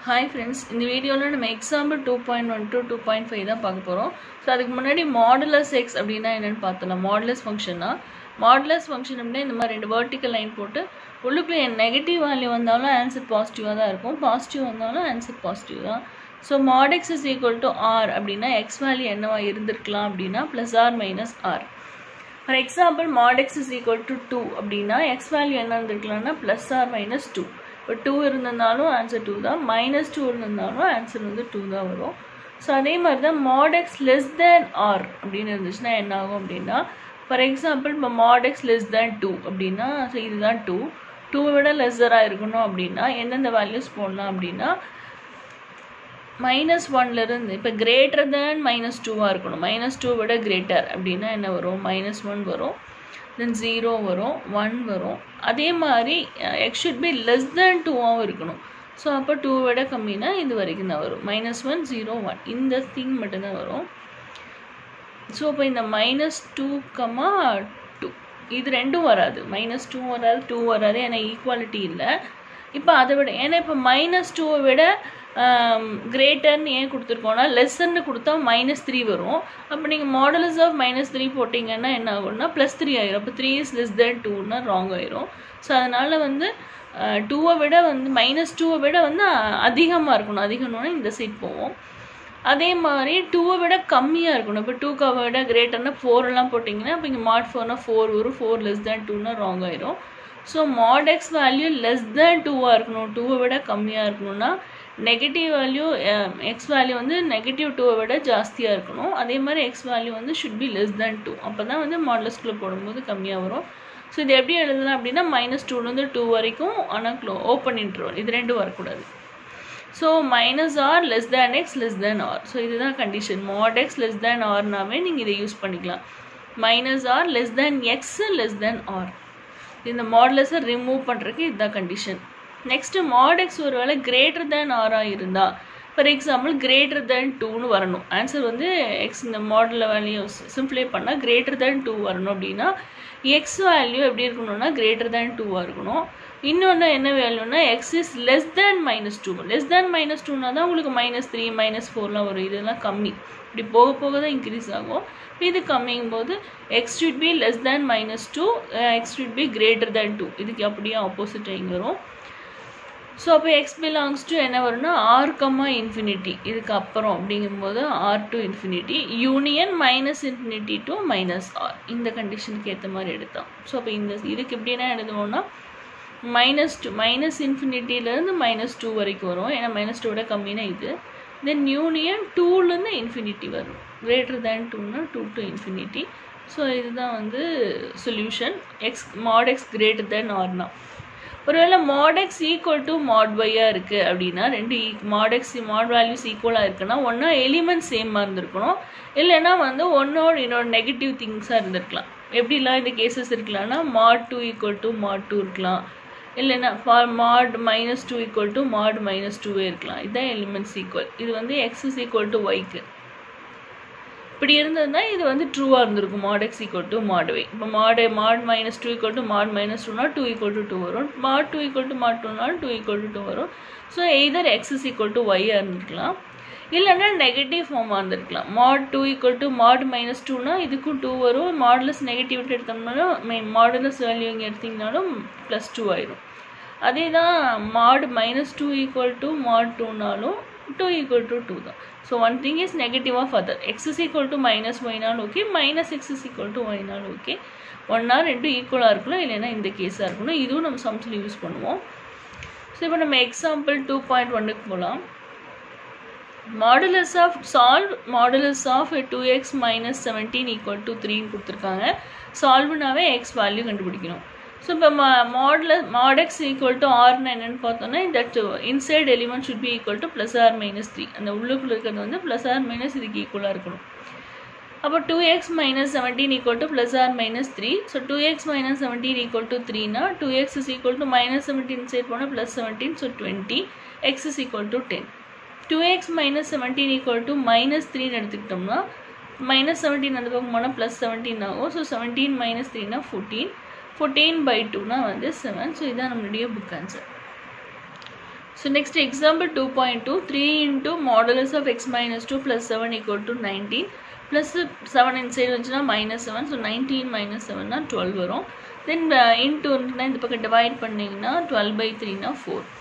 hi friends இந்த வீடியோவில் நம்ம example two point one two two point five தான் பார்க்க போகிறோம் ஸோ அதுக்கு முன்னாடி மாடுலஸ் எக்ஸ் அப்படின்னா என்னென்னு பார்த்தலாம் மாடுலஸ் ஃபங்க்ஷன்னா மாடுலஸ் ஃபங்க்ஷன் அப்படின்னா இந்த மாதிரி ரெண்டு வெர்டிக்கல் லைன் போட்டு உள்ளுக்குள்ளே நெகட்டிவ் வேல்யூ வந்தாலும் ஆன்சர் பாசிட்டிவாக தான் இருக்கும் பாசிட்டிவ் வந்தாலும் ஆன்சர் பாசிட்டிவ் தான் so mod x is equal to r அப்படின்னா எக்ஸ் வேல்யூ என்னவா இருந்திருக்கலாம் அப்படின்னா plus r minus r for example mod x is equal to two அப்படின்னா எக்ஸ் வேல்யூ என்ன இருந்திருக்கலாம்னா ப்ளஸ் ஆர் மைனஸ் டூ இப்போ டூ இருந்திருந்தாலும் ஆன்சர் டூ தான் மைனஸ் டூ இருந்திருந்தாலும் ஆன்சர் வந்து டூ தான் வரும் ஸோ அதே மாதிரி தான் mod x less than r அப்படின்னு இருந்துச்சுன்னா என்ன ஆகும் அப்படின்னா ஃபார் எக்ஸாம்பிள் இப்போ mod x less than two அப்படின்னா ஸோ இதுதான் டூ டூவை விட லெஸ்ஸராக இருக்கணும் அப்படின்னா எந்தெந்த வேல்யூஸ் போடலாம் அப்படின்னா மைனஸ் ஒன்லேருந்து இப்போ கிரேட்டர் தேன் மைனஸ் டூவாக இருக்கணும் மைனஸ் டூ விட கிரேட்டர் அப்படின்னா என்ன வரும் மைனஸ் ஒன் வரும் தென் ஜீரோ வரும் ஒன் வரும் அதே மாதிரி x should be less than டூவாகவும் இருக்கணும் ஸோ அப்போ டூ விட கம்மினா இது வரைக்கும் தான் வரும் மைனஸ் ஒன் ஜீரோ ஒன் இந்த திங் மட்டும்தான் வரும் ஸோ இப்போ இந்த மைனஸ் டூ கம்மா டூ இது ரெண்டும் வராது மைனஸ் டூ வராது டூ வராது ஏன்னா ஈக்குவாலிட்டி இல்லை இப்போ அதை விட ஏன்னா இப்போ மைனஸ் டூவை விட கிரேட்டர்னு ஏன் கொடுத்துருக்கோன்னா லெஸ்ஸர்னு கொடுத்தா மைனஸ் த்ரீ வரும் அப்போ நீங்கள் மாடலஸ் ஆஃப் மைனஸ் த்ரீ போட்டிங்கன்னா என்ன ஆகும்னா ப்ளஸ் த்ரீ ஆயிரும் அப்போ த்ரீ இஸ் லெஸ் தேன் டூன்னா ராங் ஆயிரும் ஸோ அதனால் வந்து டூவை விட வந்து மைனஸ் டூவை விட வந்து அதிகமாக இருக்கணும் அதிகம்னா இந்த சைட் போவோம் அதே மாதிரி டூவை விட கம்மியாக இருக்கணும் இப்போ டூ கவை விட கிரேட்டர்னா ஃபோர்லாம் போட்டிங்கன்னா இப்போ இங்கே மாட் ஃபோர்னா ஃபோர் வரும் ஃபோர் லெஸ் தேன் டூன்னா ராங் ஆயிரும் so mod x value less than டூவாக இருக்கணும் டூவை விட கம்மியாக இருக்கணும்னா நெகட்டிவ் வேல்யூ எக்ஸ் வேல்யூ வந்து நெகட்டிவ் டூவை விட ஜாஸ்தியாக இருக்கணும் அதே மாதிரி எக்ஸ் வேல்யூ வந்து should be less than two அப்போ தான் வந்து மாடலஸ்குள்ளே போடும்போது கம்மியாக வரும் ஸோ இது எப்படி எழுதலாம் அப்படின்னா மைனஸ் டூலேருந்து டூ வரைக்கும் ஆனால் க்ளோ ஓப்பன் இன்ட்ரோல் இது ரெண்டும் வரக்கூடாது so minus r less than x less than r so இதுதான் condition mod x less than ஆர்னாவே நீங்கள் இதை யூஸ் பண்ணிக்கலாம் minus r less than x less than r இந்த மாடலஸை ரிமூவ் பண்ணுறதுக்கு இதுதான் கண்டிஷன் நெக்ஸ்ட்டு மாட் எக்ஸ் ஒரு வேளை கிரேட்டர் தேன் ஆராக இருந்தால் ஃபார் எக்ஸாம்பிள் கிரேட்டர் தேன் டூன்னு வரணும் ஆன்சர் வந்து எக்ஸ் இந்த மாடலில் வேல்யூ சிம்பிளை பண்ணால் கிரேட்டர் தேன் டூ வரணும் அப்படின்னா எக்ஸ் வேல்யூ எப்படி இருக்கணும்னா கிரேட்டர் தேன் டூவாக இருக்கணும் இன்னொன்று என்ன வேல்யூனா x is less than minus two less than minus டூனா தான் உங்களுக்கு மைனஸ் த்ரீ மைனஸ் ஃபோர்லாம் வரும் இதெல்லாம் கம்மி இப்படி போக போக தான் இன்க்ரீஸ் ஆகும் இது கம்மிங்கும் போது x should be less than minus two x should be greater than two இதுக்கு அப்படியே ஆப்போசிட் இங்கே வரும் ஸோ அப்போ எக்ஸ் பிலாங்ஸ் டு என்ன வரும்னா ஆர் கம்மா இன்ஃபினிட்டி இதுக்கு அப்புறம் அப்படிங்கும்போது r to infinity union minus infinity to minus r இந்த கண்டிஷனுக்கு ஏற்ற மாதிரி எடுத்தோம் ஸோ அப்போ இந்த இதுக்கு எப்படின்னா எழுதுவோம்னா மைனஸ் டூ மைனஸ் இன்ஃபினிட்டிலேருந்து மைனஸ் டூ வரைக்கும் வரும் ஏன்னா மைனஸ் டூவோட கம்மினா இது தென் யூனியன் டூலேருந்து இன்ஃபினிட்டி வரும் கிரேட்டர் தேன் டூனா டூ டு இன்ஃபினிட்டி ஸோ இதுதான் வந்து solution x mod x greater than ஆர்னா ஒருவேளை mod x equal to mod ஒய்யாக இருக்குது அப்படின்னா ரெண்டு மாட் எக்ஸ் மாட் வேல்யூஸ் ஈக்குவலாக இருக்குன்னா ஒன்றா எலிமெண்ட் சேமாக இருந்திருக்கணும் இல்லைன்னா வந்து ஒன்னோட இன்னொரு நெகட்டிவ் திங்ஸாக இருந்திருக்கலாம் எப்படிலாம் இந்த கேசஸ் இருக்கலாம்னா mod two equal to mod two இருக்கலாம் இல்லைன்னா for mod minus two equal to mod minus டூவே இருக்கலாம் இதுதான் எலிமெண்ட்ஸ் ஈக்குவல் இது வந்து எக்ஸ் இஸ் ஈக்குவல் டு ஒய்க்கு இப்படி இருந்ததுன்னா இது வந்து ட்ரூவாக இருந்திருக்கும் mod x equal to mod y இப்போ mod mod minus two equal to mod minus டூனா டூ ஈக்குவல் டு டூ வரும் mod two equal to mod டூனாலும் டூ ஈக்குவல் டு டூ வரும் so either x is equal to ஒய்யாக இருந்திருக்கலாம் இல்லைன்னா negative ஃபார்மாக இருந்திருக்கலாம் mod two equal to mod minus டூனா இதுக்கும் டூ வரும் மாடலஸ் நெகட்டிவிட்டி எடுத்தோம்னாலும் மெயின் மாடலஸ் வேல்யூ இங்கே எடுத்திங்கனாலும் ப்ளஸ் டூ ஆயிரும் அதே தான் mod minus two equal to mod டூனாலும் டூ ஈக்குவல் டு டூ தான் so one thing is negative of other x is equal to minus ஒய்னாலும் okay minus x is equal to ஒய்னாலும் okay ஒன்னா ரெண்டும் ஈக்குவலாக இருக்கணும் இல்லைன்னா இந்த கேஸாக இருக்கணும் இதுவும் நம்ம சம்ஸில் யூஸ் பண்ணுவோம் ஸோ இப்போ நம்ம எக்ஸாம்பிள் டூ பாயிண்ட் ஒன்றுக்கு போகலாம் modulus of solve modulus of two x minus seventeen equal to த்ரீன்னு கொடுத்துருக்காங்க சால்வ்னாவே எக்ஸ் வேல்யூ கண்டுபிடிக்கணும் ஸோ இப்போ மாடல மாடெக்ஸ் ஈக்குவல் டு ஆர்னு என்னென்னு பார்த்தோன்னா that inside element should be equal to plus r minus three அந்த உள்ளுக்குள்ள இருக்கிறது வந்து ப்ளஸ் ஆர் மைனஸ் இதுக்கு ஈக்குவலாக இருக்கணும் அப்போ two x minus seventeen equal to plus r minus three so two x minus seventeen equal to த்ரீனா two x is equal to minus seventeen side போனால் plus seventeen so twenty x is equal to ten two x minus seventeen equal to minus த்ரீன்னு எடுத்துக்கிட்டோம்னா minus seventeen அந்த பக்கம் போனால் plus seventeen ஆகும் so seventeen minus த்ரீனா fourteen fourteen by டூனா வந்து செவன் ஸோ இதுதான் நம்மளுடைய book answer So next example 2.2 3 into modulus of x minus 2 plus 7 equal to 19 plus 7 inside வந்துச்சுன்னா minus 7 so 19 minus 7 னா 12 வரும் then uh, into வந்துட்டுனா இந்த பக்கம் divide பண்ணிங்கன்னா 12 by 3 னா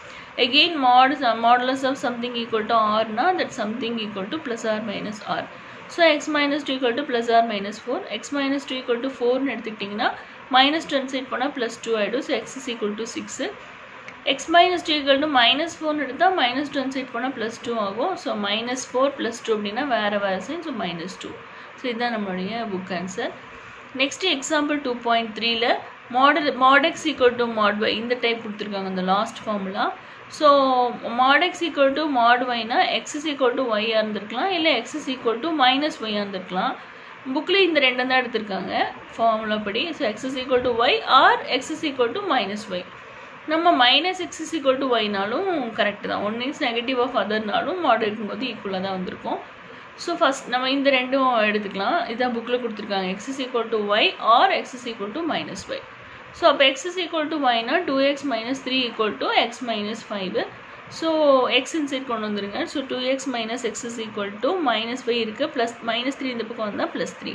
4 again mod uh, modulus of something equal to r னா that something equal to plus or minus r so x minus 2 equal to plus or minus 4 x minus 2 equal to 4 னு எடுத்துக்கிட்டிங்கன்னா minus 2 inside போனால் plus 2 ஆயிடும் so x is equal to 6 x minus two equal to minus ஃபோர்னு எடுத்தால் minus two side போனால் plus two ஆகும் so minus four plus two அப்படின்னா வேறு வேறு sign so minus two so இதுதான் நம்மளுடைய book answer next example two point த்ரீல மாடல் mod x equal to mod y இந்த டைப் கொடுத்துருக்காங்க இந்த last formula so mod x equal to mod ஒய்னா எக்ஸஸ் ஈக்குவல் டு ஒய்யாக இருந்திருக்கலாம் இல்லை எக்ஸஸ் ஈக்குவல் டு மைனஸ் ஒய்யாக இருந்திருக்கலாம் புக்கில் இந்த ரெண்டும் தான் எடுத்திருக்காங்க ஃபார்முலா படி so x is equal to y r x is equal to minus y நம்ம minus x is equal to ஒய்னாலும் கரெக்ட் தான் ஒன் இஸ் நெகட்டிவ் ஆஃப் அதர்னாலும் மாடல் இருக்கும்போது ஈக்குவலாக தான் வந்திருக்கும் ஸோ ஃபஸ்ட் நம்ம இந்த ரெண்டும் எடுத்துக்கலாம் இதான் புக்கில் கொடுத்துருக்காங்க x is equal to y r x is equal to minus y so அப்போ எக்ஸ் இஸ் ஈக்குவல் டு ஒய்னா two x minus three equal to x minus five so x inside கொண்டு வந்துருங்க so two x minus x is equal to minus five இருக்குது plus minus three இந்த பக்கம் வந்தால் plus three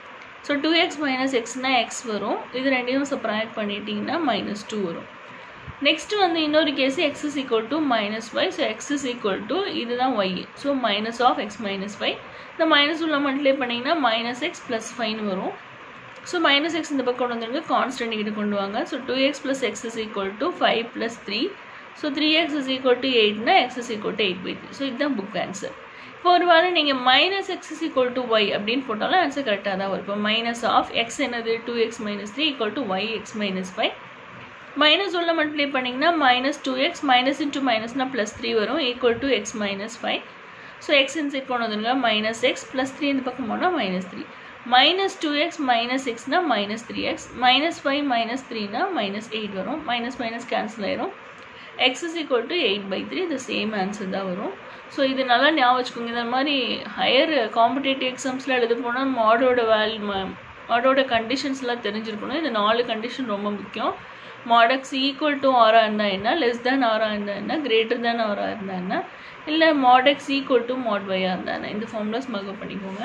so two x minus எக்ஸ்னால் x வரும் இது ரெண்டையும் சப்ராக்ட் பண்ணிட்டீங்கன்னா மைனஸ் டூ வரும் நெக்ஸ்ட் வந்து இன்னொரு case x is equal to minus y so x is equal to இதுதான் y so minus of x minus five இந்த மைனஸ் உள்ள மல்டிப்ளை பண்ணிங்கன்னா மைனஸ் எக்ஸ் ப்ளஸ் ஃபைவ்னு வரும் ஸோ மைனஸ் எக்ஸ் இந்த பக்கம் கொண்டு வந்துருங்க கான்ஸ்டன்ட் கிட்ட கொண்டு வாங்க so two x plus x is equal to five plus three so three x is equal to எயிட்னா x is equal to eight by three so இதுதான் புக் ஆன்சர் இப்போ ஒரு வேளை நீங்கள் minus x is equal to y அப்படின்னு போட்டாலும் answer கரெக்டாக தான் வரும் இப்போ மைனஸ் ஆஃப் எக்ஸ் என்னது two x minus three equal to y x minus five minus உள்ள மல்டிப்ளை பண்ணிங்கன்னா minus two x minus into மைனஸ்னால் ப்ளஸ் த்ரீ வரும் equal to x minus five so x inside கொண்டு வந்துருங்க மைனஸ் எக்ஸ் ப்ளஸ் த்ரீ இந்த பக்கம் போனால் minus three minus two x minus எக்ஸ்னா minus three x minus five minus த்ரீனா minus eight வரும் மைனஸ் மைனஸ் கேன்சல் ஆயிரும் x is equal to eight by three இது சேம் ஆன்சர் தான் வரும் ஸோ இது நல்லா ஞாபகம் வச்சுக்கோங்க இந்த மாதிரி ஹையர் காம்படேட்டிவ் எக்ஸாம்ஸில் எழுத போனால் மாடோட வேல்யூ மாடோட கண்டிஷன்ஸ்லாம் தெரிஞ்சிருக்கணும் இந்த நாலு கண்டிஷன் ரொம்ப முக்கியம் மாடக்ஸ் ஈக்குவல் டு ஆராக இருந்தால் என்ன லெஸ் தேன் ஆராக இருந்தால் என்ன கிரேட்டர் தேன் ஆராக இருந்தால் என்ன இல்லை மாடக்ஸ் ஈக்குவல் டு மாட் ஒய்யாக இருந்தால் என்ன இந்த ஃபார்முலாஸ் மகப் பண்ணிக்கோங்க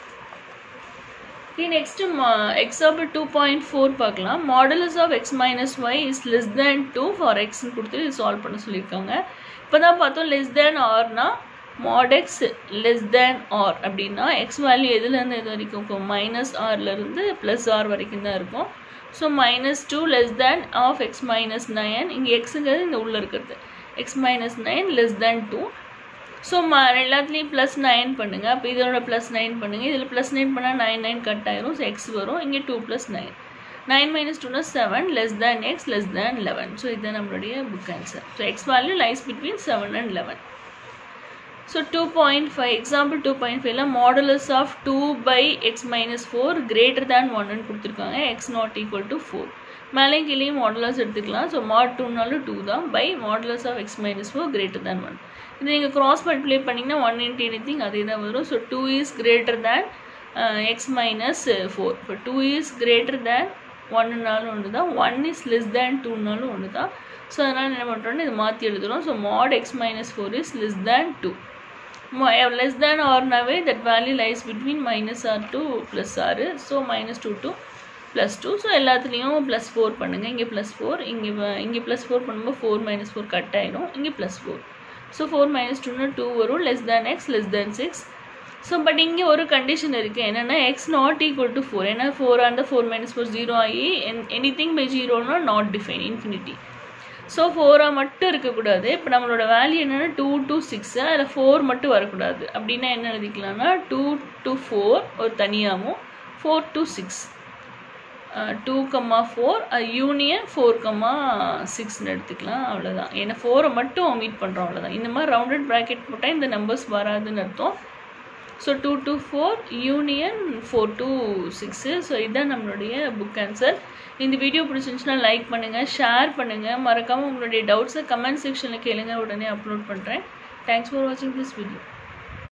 okay next example two point four பார்க்கலாம் modulus of x minus y is less than two for எக்ஸ்னு கொடுத்து இது சால்வ் பண்ண சொல்லியிருக்காங்க இப்போ தான் பார்த்தோம் லெஸ் தேன் ஆர்னா மாடெக்ஸ் லெஸ் தேன் ஆர் அப்படின்னா எக்ஸ் வேல்யூ எதுலேருந்து எது வரைக்கும் இருக்கும் மைனஸ் ஆர்லேருந்து ப்ளஸ் ஆர் வரைக்கும் தான் இருக்கும் so minus two less than of x minus nine இங்கே எக்ஸுங்கிறது இந்த உள்ளே இருக்கிறது x minus nine less than two so ம எல்லாத்துலேயும் ப்ளஸ் நைன் பண்ணுங்கள் அப்போ இதோட ப்ளஸ் நைன் பண்ணுங்கள் இதில் ப்ளஸ் நைன் பண்ணால் நைன் நைன் கட் ஆயிரும் ஸோ எக்ஸ் வரும் இங்கே two plus nine nine minus டூனா seven less than x less than eleven so இதுதான் நம்மளுடைய book answer so x value lies between seven and eleven so two point five example two point ஃபைவ்ல modulus of two by x minus four greater than ஒன்னு கொடுத்துருக்காங்க x not equal to four மேலே கீழேயும் modulus எடுத்துக்கலாம் so மாட் டூனாலும் two தான் by modulus of x minus four greater than one இது நீங்கள் க்ராஸ் மல்டிப்ளை பண்ணிங்கன்னா ஒன் இன்ட்டு எனி திங் அதே தான் வரும் so two is greater than x minus four இப்போ டூ இஸ் கிரேட்டர் தேன் ஒன்றுனாலும் ஒன்று தான் ஒன் இஸ் லெஸ் தேன் டூனாலும் ஒன்று தான் ஸோ அதனால் என்ன பண்ணுறோன்னு இது மாற்றி எழுதுகிறோம் so mod x minus four is less than two less than or நாவே that value lies between minus r to plus r so minus 2 to plus 2 so எல்லாத்துலேயும் ப்ளஸ் ஃபோர் பண்ணுங்கள் இங்கே ப்ளஸ் ஃபோர் இங்கே இங்கே ப்ளஸ் ஃபோர் பண்ணும்போது four minus four cut ஆகிடும் இங்கே plus four so four minus டூனா டூ வரும் less than x less than six so but இங்கே ஒரு கண்டிஷன் இருக்குது என்னென்னா x not equal to four ஏன்னா ஃபோர் அந்த ஃபோர் மைனஸ் ஃபோர் ஜீரோ ஆகி எனி திங் பை ஜீரோனா நாட் டிஃபைன் இன்ஃபினிட்டி ஸோ ஃபோராக மட்டும் இருக்கக்கூடாது இப்போ நம்மளோட வேல்யூ என்னென்னா டூ டூ சிக்ஸு அதில் ஃபோர் மட்டும் வரக்கூடாது அப்படின்னா என்ன எழுதிக்கலாம்னா டூ டு ஃபோர் ஒரு தனியாகவும் four to six two comma four union four comma சிக்ஸ்னு எடுத்துக்கலாம் அவ்வளோதான் ஏன்னா ஃபோரை மட்டும் மீட் பண்ணுறோம் அவ்வளோதான் இந்த மாதிரி ரவுண்டட் ப்ராக்கெட் போட்டால் இந்த நம்பர்ஸ் வராதுன்னு அர்த்தம் so two to four union four to six so இதுதான் நம்மளுடைய புக் ஆன்சர் இந்த வீடியோ பிடிச்சிருந்துச்சுன்னா லைக் பண்ணுங்கள் ஷேர் பண்ணுங்கள் மறக்காமல் உங்களுடைய டவுட்ஸை கமெண்ட் செக்ஷனில் கேளுங்க உடனே அப்லோட் பண்ணுறேன் தேங்க்ஸ் ஃபார் வாட்சிங் திஸ் வீடியோ